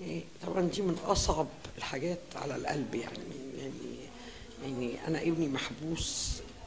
إيه، طبعا دي من اصعب الحاجات على القلب يعني يعني يعني انا ابني محبوس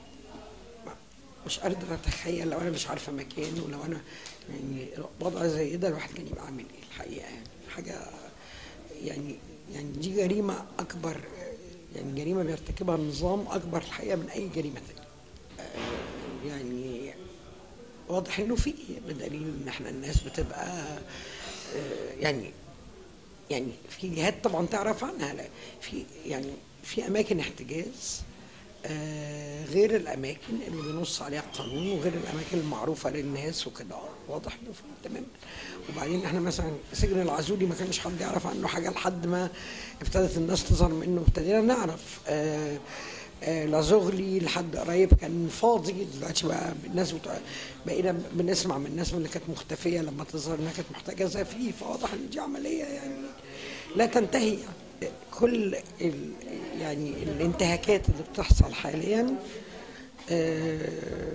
مش قادر اتخيل لو انا مش عارفه مكانه لو انا يعني وضع زي ده الواحد كان يبقى عامل ايه الحقيقه يعني حاجه يعني يعني دي جريمه اكبر يعني جريمه بيرتكبها النظام اكبر الحقيقه من اي جريمه ثانيه آه، يعني واضح انه في بدليل ان احنا الناس بتبقى آه، يعني يعني في جهات طبعا تعرف عنها لا في يعني في اماكن احتجاز آه، غير الاماكن اللي بينص عليها القانون وغير الاماكن المعروفه للناس وكده واضح انه في تمام وبعدين احنا مثلا سجن العزولي ما كانش حد يعرف عنه حاجه لحد ما ابتدت الناس تظهر منه ابتدينا نعرف آه آه لازغلي لحد قريب كان فاضي دلوقتي بقى الناس بتوع بقينا بنسمع من الناس من اللي كانت مختفيه لما تظهر انها كانت محتجزه فيه فواضح ان دي عمليه يعني لا تنتهي يعني. كل ال يعني الانتهاكات اللي بتحصل حاليا آه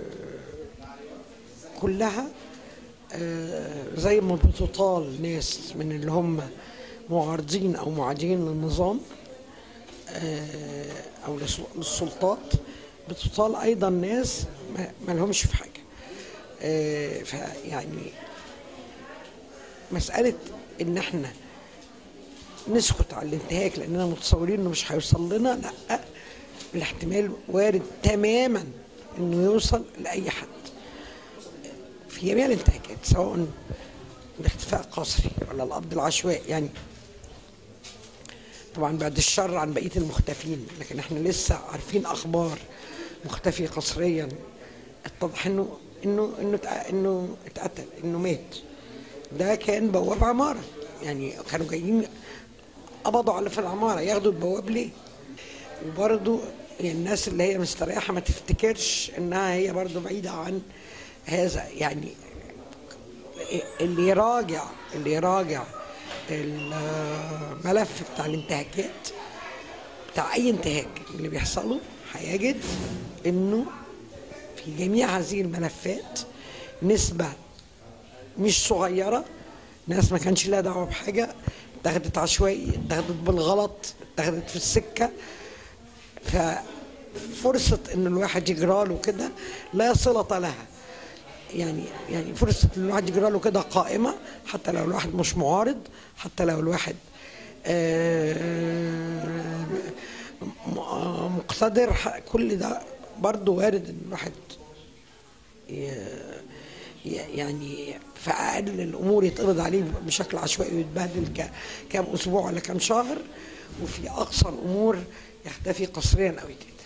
كلها آه زي ما بتطال ناس من اللي هم معارضين او معادين للنظام آه او للسلطات بتطال ايضا ناس ما لهمش في حاجه آه فيعني مساله ان احنا نسكت على الانتهاك لاننا متصورين انه مش هيوصل لنا لا الاحتمال وارد تماما انه يوصل لاي حد في جميع الانتهاكات سواء الاختفاء قسري ولا القبض العشوائي يعني طبعا بعد الشر عن بقيه المختفين لكن احنا لسه عارفين اخبار مختفي قسريا اتضح انه انه انه انه اتقتل انه مات ده كان بواب عماره يعني كانوا جايين قبضوا على في العماره ياخدوا البواب ليه؟ وبرضه يعني الناس اللي هي مستريحه ما تفتكرش انها هي برضه بعيده عن هذا يعني اللي يراجع اللي يراجع الملف بتاع الانتهاكات بتاع اي انتهاك اللي بيحصله هيجد انه في جميع هذه الملفات نسبه مش صغيره ناس ما كانش لها دعوه بحاجه اتخذت عشوائي اتخذت بالغلط اتخذت في السكه ففرصه ان الواحد يجرى له كده لا صله لها يعني يعني فرصه ان الواحد يجرى له كده قائمه حتى لو الواحد مش معارض حتى لو الواحد مقتدر كل ده برضه وارد ان الواحد يعني في اقل الامور يتقبض عليه بشكل عشوائي ويتبهدل كام اسبوع ولا كام شهر وفي اقصى الامور يختفي قسريا او يتقتل